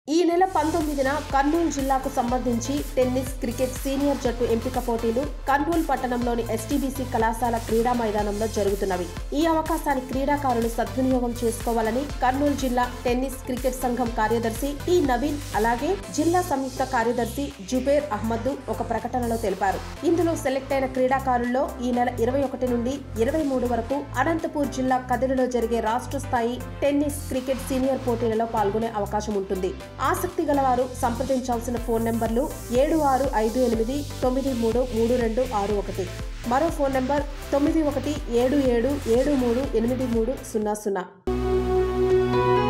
ఈ నెల పంతొమ్మిదిన కర్నూలు జిల్లాకు సంబంధించి టెన్నిస్ క్రికెట్ సీనియర్ జట్టు ఎంపిక పోటీలు కర్నూలు పట్టణంలోని ఎస్టీబీసీ కళాశాల క్రీడా మైదానంలో జరుగుతున్నవి ఈ అవకాశాన్ని క్రీడాకారులు సద్వినియోగం చేసుకోవాలని కర్నూలు జిల్లా టెన్నిస్ క్రికెట్ సంఘం కార్యదర్శి టి నవీన్ అలాగే జిల్లా సంయుక్త కార్యదర్శి జుబేర్ అహ్మద్ ఒక ప్రకటనలో తెలిపారు ఇందులో సెలెక్ట్ అయిన క్రీడాకారుల్లో ఈ నెల ఇరవై ఒకటి నుండి ఇరవై మూడు వరకు అనంతపూర్ జిల్లా కదిరిలో జరిగే రాష్ట్ర స్థాయి టెన్నిస్ క్రికెట్ సీనియర్ పోటీలలో పాల్గొనే అవకాశం ఉంటుంది ఆసక్తి గలవారు సంప్రదించాల్సిన ఫోన్ నెంబర్లు ఏడు ఆరు ఐదు ఎనిమిది తొమ్మిది మూడు మూడు రెండు ఆరు ఒకటి మరో ఫోన్ నెంబర్ తొమ్మిది ఒకటి ఏడు ఏడు ఏడు మూడు ఎనిమిది మూడు సున్నా సున్నా